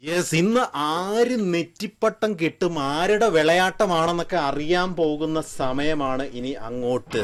Yes ഇന്ന് ആര് നെറ്റിപ്പട്ടം കിട്ടും ആരുടെ വിളയാട്ടമാണെന്നൊക്കെ അറിയാൻ പോകുന്ന സമയമാണ് ഇനി അങ്ങോട്ട്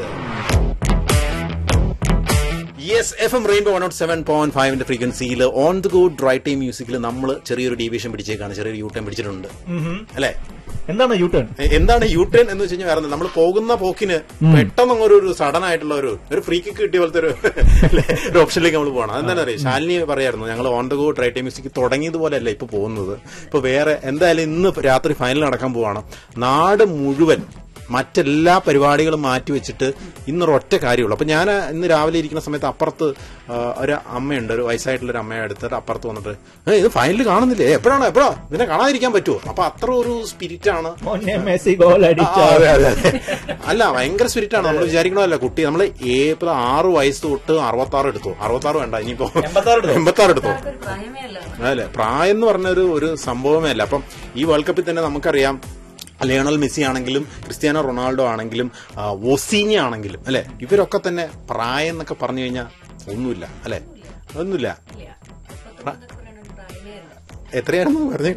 yes F M Rainbow one naught seven point ഫൈവിന്റെ ഫ്രീക്വൻസിയിൽ ഓൺ ദി ഗുഡ് റൈറ്റ് ടൈം മ്യൂസിക്കിൽ നമ്മൾ ചെറിയൊരു ഡീവിയേഷൻ പിടിച്ചേക്കാണ് ചെറിയൊരു യൂട്ടേൺ പിടിച്ചിട്ടുണ്ട് അല്ലേ എന്താണ് യു ടേൺ എ- എന്താണ് യൂട്ടേൺ എന്ന് വെച്ച് കഴിഞ്ഞാൽ വേറെ നമ്മൾ പോകുന്ന പോക്കിന് പെട്ടെന്ന് അങ്ങ് ഒരു ഒരു സഡൻ ആയിട്ടുള്ള ഒരു ഒരു ഫ്രീ കിക്ക് കിട്ടിയ പോലത്തെ ഒരു അല്ലേ, ഒരു ഓപ്ഷനിലേക്ക് നമ്മൾ പോകണം അതെന്താ അറിയാം ശാലിനി പറയായിരുന്നു ഞങ്ങൾ on the go drive time music തുടങ്ങിയതുപോലെയല്ല ഇപ്പൊ പോകുന്നത് ഇപ്പൊ വേറെ എന്തായാലും ഇന്ന് രാത്രി ഫൈനൽ നടക്കാൻ പോവാണ് നാട് മുഴുവൻ മറ്റെല്ലാ പരിപാടികളും മാറ്റി വെച്ചിട്ട് ഇന്നൊരൊറ്റ കാര്യമുള്ളൂ അപ്പൊ ഞാൻ ഇന്ന് രാവിലെ ഇരിക്കുന്ന സമയത്ത് അപ്പുറത്ത് ആ, ഒരു അമ്മയുണ്ട് ഒരു വയസ്സായിട്ടുള്ള ഒരു അമ്മയെ എടുത്തിട്ട് അപ്പുറത്ത് വന്നിട്ട് "ഏ, ഇത് ഫൈനൽ കാണുന്നില്ലേ എപ്പോഴാണ് എപ്പോഴാ ഇതിനെ കാണാതിരിക്കാൻ പറ്റുമോ അപ്പൊ അത്ര ഒരു സ്പിരിറ്റ് ആണ് മോനെ മെസ്സി ഗോൾ അടിച്ച ആ, അതെ, അതെ, അതെ. അല്ല ഭയങ്കര സ്പിരിറ്റ് ആണ് നമ്മൾ വിചാരിക്കണമല്ല കുട്ടി നമ്മൾ ഏപ്രിൽ ആറ് വയസ്സ് തൊട്ട് അറുപത്തി ആറ് എടുത്തു അറുപത്തി ആറ് വേണ്ട ഇനിയിപ്പോ എൺപത്താറ് എടുത്തോ? എൺപത്തി ആറ് എടുത്തോ അതൊരു പ്രായമേ അല്ല അല്ലേ പ്രായം എന്ന് പറഞ്ഞ ഒരു ഒരു സംഭവമേ അല്ല അപ്പം ഈ വേൾഡ് കപ്പിൽ തന്നെ നമുക്കറിയാം ലയണൽ മെസ്സി ആണെങ്കിലും ക്രിസ്ത്യാനോ റൊണാൾഡോ ആണെങ്കിലും ആ, ഒസീഞ്ഞ ആണെങ്കിലും അല്ലെ ഇവരൊക്കെ തന്നെ പ്രായം എന്നൊക്കെ പറഞ്ഞു കഴിഞ്ഞാൽ ഒന്നുമില്ല അല്ലെ ഒന്നുമില്ല ഇല്ല ഇപ്പത്തെ ഇതൊക്കെ പറയുന്നത് ഒരു പ്രായമേ അല്ല എത്രയാണെന്ന് പറഞ്ഞു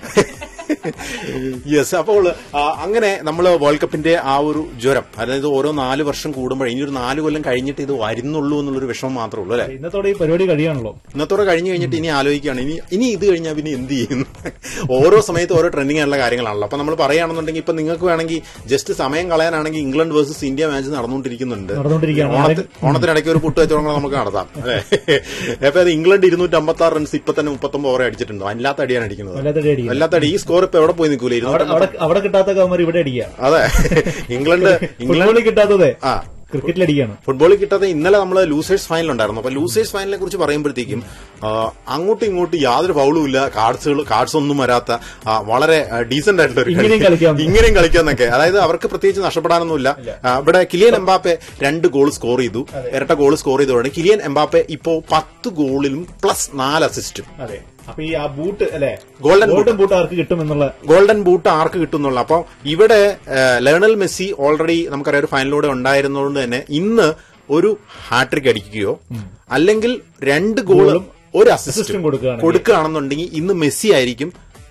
യെസ് അപ്പോൾ ആ, അങ്ങനെ നമ്മൾ വേൾഡ് കപ്പിന്റെ ആ ഒരു ജ്വരം അതായത് ഓരോ നാല് വർഷം കൂടുമ്പോൾ ഇനി ഒരു നാല് കൊല്ലം കഴിഞ്ഞിട്ട് ഇത് വരുന്നുള്ളൂ എന്നുള്ളൊരു വിഷമം മാത്രമേ ഉള്ളൂ അല്ലെ ഇന്നത്തോടെ ഈ പരിപാടി കഴിയാണല്ലോ ഇന്നത്തോടെ കഴിഞ്ഞു കഴിഞ്ഞിട്ട് ഇനി ആലോചിക്കുകയാണ് ഇനി ഇനി ഇത് കഴിഞ്ഞാൽ പിന്നെ എന്ത് ചെയ്യും ഓരോ സമയത്ത് ഓരോ ട്രെൻഡിങ് ആയിട്ടുള്ള കാര്യങ്ങളാണല്ലോ അപ്പൊ നമ്മൾ പറയുകയാണെന്നുണ്ടെങ്കിൽ ഇപ്പൊ നിങ്ങൾക്ക് വേണമെങ്കിൽ ജസ്റ്റ് സമയം കളയാനാണെങ്കിൽ ഇംഗ്ലണ്ട് വേഴ്സസ് ഇന്ത്യ മാച്ച് നടന്നുകൊണ്ടിരിക്കുന്നുണ്ട് നടന്നുകൊണ്ടിരിക്കുകയാണ്. ഓണത്തി- ഓണത്തിനിടയ്ക്ക് ഒരു പുട്ട് വെച്ചോളങ്ങൾ നമുക്ക് നടത്താം അല്ലേ അപ്പൊ അത് ഇംഗ്ലണ്ട് ഇരുന്നൂറ്റി അമ്പത്തി ആറ് റൺസ് ഇപ്പൊ തന്നെ മുപ്പത്തൊമ്പത് ഓവർ അടിച്ചിട്ടുണ്ട് വല്ലാത്ത അടിയാണ് അടിക്കുന്നത് വല്ലാത്ത അടി അടിക്കുക. വല്ലാത്ത അടി ഈ സ്കോർ ഇപ്പൊ എവിടെ പോയി നിൽക്കൂല അവിടെ ഇരുന്നൂറ്റി അവിടെ അവിടെ കിട്ടാത്ത കവന്മാർ ഇവിടെ അടിക്കുക അതെ ഇംഗ്ലണ്ട് ഇംഗ്ലണ്ട് ഫുട്ബോളിൽ കിട്ടാത്തതേ ആ ക്രിക്കറ്റിൽ അടിക്കുകയാണ് ഫുട്ബോളിൽ കിട്ടാതെ ഇന്നലെ നമ്മൾ ലൂസേഴ്സ് ഫൈനൽ ഉണ്ടായിരുന്നു അപ്പൊ ലൂസേഴ്സ് ഫൈനലിനെ കുറിച്ച് പറയുമ്പോഴത്തേക്കും ആ, അങ്ങോട്ടും ഇങ്ങോട്ടും യാതൊരു ഫൗളും ഇല്ല കാർഡ്സുകൾ കാർഡ്സ് ഒന്നും വരാത്ത ആ, വളരെ ഡീസന്റ് ആയിട്ടുള്ള ഒരു ഇങ്ങനെയും കളിക്കാം. ഇങ്ങനെയും കളിക്കാന്നൊക്കെ അതായത് അവർക്ക് പ്രത്യേകിച്ച് നഷ്ടപ്പെടാനൊന്നുമില്ല ആ, ഇവിടെ കിലിയൻ എംബാപ്പെ രണ്ട് ഗോൾ സ്കോർ ചെയ്തു ഇരട്ട ഗോൾ സ്കോർ ചെയ്തതോടെ കിലിയൻ എംബാപ്പെ ഇപ്പോ പത്ത് ഗോളിലും പ്ലസ് നാല് അസിസ്റ്റും അതെ അപ്പൊ ഈ ആ ബൂട്ട് അല്ലെ Golden boot. ഗോൾഡൻ ബൂട്ട് ആർക്ക് കിട്ടും എന്നുള്ള ഗോൾഡൻ ബൂട്ട് ആർക്ക് കിട്ടുന്നുള്ള അപ്പോൾ ഇവിടെ ഏഹ്, ലയണൽ മെസ്സി ഓൾറെഡി നമുക്കറിയാം ഒരു ഫൈനലിലൂടെ ഉണ്ടായിരുന്നതുകൊണ്ട് തന്നെ ഇന്ന് ഒരു ഹാട്രിക് അടിക്കുകയോ അല്ലെങ്കിൽ രണ്ട് ഗോളും ഒരു അസിസ്റ്റും assistum കൊടുക്കുകയാണെങ്കിൽ. കൊടുക്കുകയാണെന്നുണ്ടെങ്കിൽ ഇന്ന് മെസ്സി ആയിരിക്കും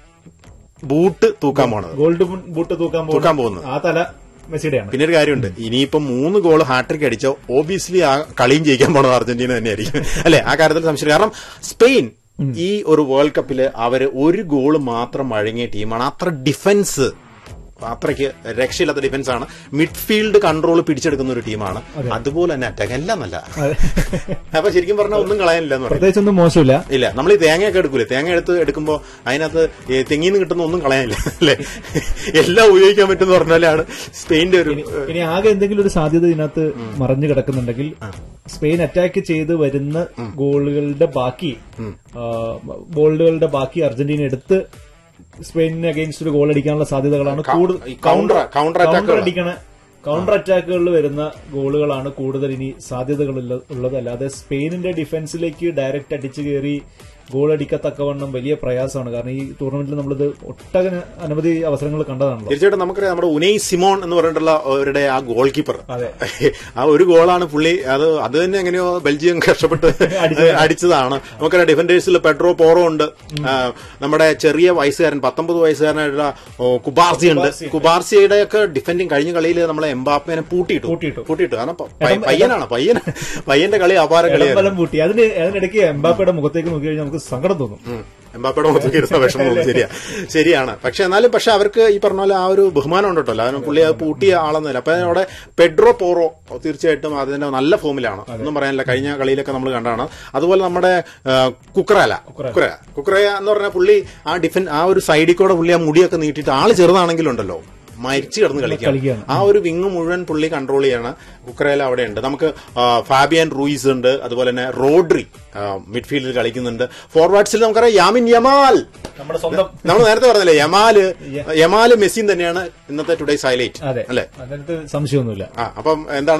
ബൂട്ട് തൂക്കാൻ പോണത് ഗോൾഡ് ബൂട്ട് തൂക്കാൻ തൂക്കാൻ പോകുന്നത്. ആ തല മെസ്സിയുടെയാണ് പിന്നെ ഒരു കാര്യമുണ്ട് ഇനിയിപ്പോ മൂന്ന് ഗോൾ ഹാട്രിക് അടിച്ചോ ഓബിയസ്ലി ആ കളിയും ജയിക്കാൻ പോണത് അർജന്റീന തന്നെയായിരിക്കും അല്ലെ ആ കാര്യത്തിൽ സംശയം കാരണം സ്പെയിൻ ഈ ഒരു വേൾഡ് കപ്പില് അവര് ഒരു ഗോൾ മാത്രം വഴങ്ങിയ ടീമാണ് അത്ര ഡിഫൻസ് അത്രയ്ക്ക് രക്ഷയില്ലാത്ത ഡിഫൻസ് ആണ് മിഡ്ഫീൽഡ് കൺട്രോൾ പിടിച്ചെടുക്കുന്ന ഒരു ടീമാണ് അതുപോലെ തന്നെ അറ്റാക്ക് എല്ലാം നല്ല അതെ. അപ്പൊ ശരിക്കും പറഞ്ഞാൽ ഒന്നും കളയാനില്ല എന്ന് പറയും പ്രത്യേകിച്ചൊന്നും മോശമില്ല ഇല്ല നമ്മൾ ഈ തേങ്ങയൊക്കെ എടുക്കൂലേ തേങ്ങ എടുത്ത് എടുക്കുമ്പോൾ അതിനകത്ത് ഈ തെങ്ങിന്ന് കിട്ടുന്ന ഒന്നും കളയാനില്ല അല്ലെ എല്ലാം ഉപയോഗിക്കാൻ പറ്റുമെന്ന് പറഞ്ഞാലാണ് സ്പെയിന്റെ ഒരു ഇനി ആകെ എന്തെങ്കിലും ഒരു സാധ്യത ഇതിനകത്ത് മറഞ്ഞു കിടക്കുന്നുണ്ടെങ്കിൽ സ്പെയിൻ അറ്റാക്ക് ചെയ്ത് വരുന്ന ഗോളുകളുടെ ബാക്കി ആ, ബോളുകളുടെ ബാക്കി അർജന്റീന എടുത്ത് സ്പെയിനിന് അഗെയിൻസ്റ്റ് ഒരു ഗോൾ അടിക്കാനുള്ള സാധ്യതകളാണ് കൂടുതൽ ഈ counter- counter attack കൗണ്ടർ അടിക്കണ കൗണ്ടർ അറ്റാക്കുകളിൽ വരുന്ന ഗോളുകളാണ് കൂടുതൽ ഇനി സാധ്യതകൾ ഉള്ളത് അല്ലാതെ സ്പെയിനിന്റെ ഡിഫൻസിലേക്ക് ഡയറക്റ്റ് അടിച്ചു കയറി ഗോൾ അടിക്കത്തക്കവണ്ണം വലിയ പ്രയാസമാണ് കാരണം ഈ ടൂർണമെന്റിൽ നമ്മളിത് ഒട്ടക അനവധി അവസരങ്ങൾ കണ്ടതാണല്ലോ തീർച്ചയായിട്ടും നമുക്കറിയാം നമ്മുടെ ഉനൈ സിമോൺ എന്ന് പറഞ്ഞിട്ടുള്ള അവരുടെ ആ ഗോൾ കീപ്പർ അതെ. ആ ഒരു ഗോളാണ് പുള്ളി അത് അത് തന്നെ എങ്ങനെയോ ബെൽജിയം കഷ്ടപ്പെട്ട് അടിച്ചതാണ് നമുക്കറിയാം ഡിഫൻഡേഴ്സിൽ പെട്രോ പോറോ ഉണ്ട് ആ, നമ്മുടെ ചെറിയ വയസ്സുകാരൻ പത്തൊമ്പത് വയസ്സുകാരനായിട്ടുള്ള ഓ, കുബാർസി ഉണ്ട് കുബാർസിയുടെ ഒക്കെ ഡിഫൻഡിങ് കഴിഞ്ഞ കളിയിൽ നമ്മളെ എംബാപ്പേനെ പൂട്ടിയിട്ടു പൂട്ടിയിട്ടു. പൂട്ടിയിട്ടു കാരണം പ- പയ്യ- പയ്യനാണ് പയ്യൻ പയ്യന്റെ കളി അപാര കളിയായിരുന്നു ബലം പൂട്ടി അതിന് അതിനിടയ്ക്ക് എംബാപ്പയുടെ മുഖത്തേക്ക് നോക്കി കഴിഞ്ഞാൽ നമുക്ക് സങ്കടം തോന്നും ഉം. എംബാപ്പയുടെ മുഖത്തേക്ക് ഇരുന്ന വിഷമം ശരിയാ ശരിയാണ് പക്ഷെ എന്നാലും പക്ഷെ അവർക്ക് ഈ പറഞ്ഞ പോലെ ആ ഒരു ബഹുമാനം ഉണ്ടല്ലോ അതിന് പുള്ളി അത് പൂട്ടിയ ആളെന്നില്ല അപ്പൊ അവിടെ പെഡ്രോ പോറോ തീർച്ചയായിട്ടും അതിന്റെ നല്ല ഫോമിലാണ് ഒന്നും പറയാനില്ല കഴിഞ്ഞ കളിയിലൊക്കെ നമ്മൾ കണ്ടാണ് അതുപോലെ നമ്മുടെ ആ, കുക്രല കുക്ര കുക്രയ എന്ന് പറഞ്ഞാൽ പുള്ളി ആ ഡിഫൻ ആ ഒരു സൈഡിൽ കൂടെ പുള്ളി ആ മുടിയൊക്കെ നീട്ടിയിട്ട് ആള് ചെറുതാണെങ്കിലുണ്ടല്ലോ മരിച്ചു കിടന്ന് കളിക്കാം കളിക്കുകയാണ്. ആ ഒരു വിങ് മുഴുവൻ പുള്ളി കൺട്രോൾ ചെയ്യാണ് കുക്രേല അവിടെ ഉണ്ട് നമുക്ക് ആ, ഫാബിയൻ റൂയിസ് ഉണ്ട് അതുപോലെ തന്നെ റോഡ്രി ആ, മിഡ്ഫീൽഡിൽ കളിക്കുന്നുണ്ട് ഫോർവേഡ്സിൽ നമുക്കറിയാം യാമിൻ യമാൽ നമ്മുടെ സ്വന്തം നമ്മൾ നേരത്തെ പറഞ്ഞില്ലേ യമാല് യമാല് മെസ്സിൻ തന്നെയാണ് ഇന്നത്തെ ടുഡേസ് ഹൈലൈറ്റ് അതെ അല്ലെ അതിനകത്ത് സംശയമൊന്നുമില്ല ആ അപ്പം എന്താണ്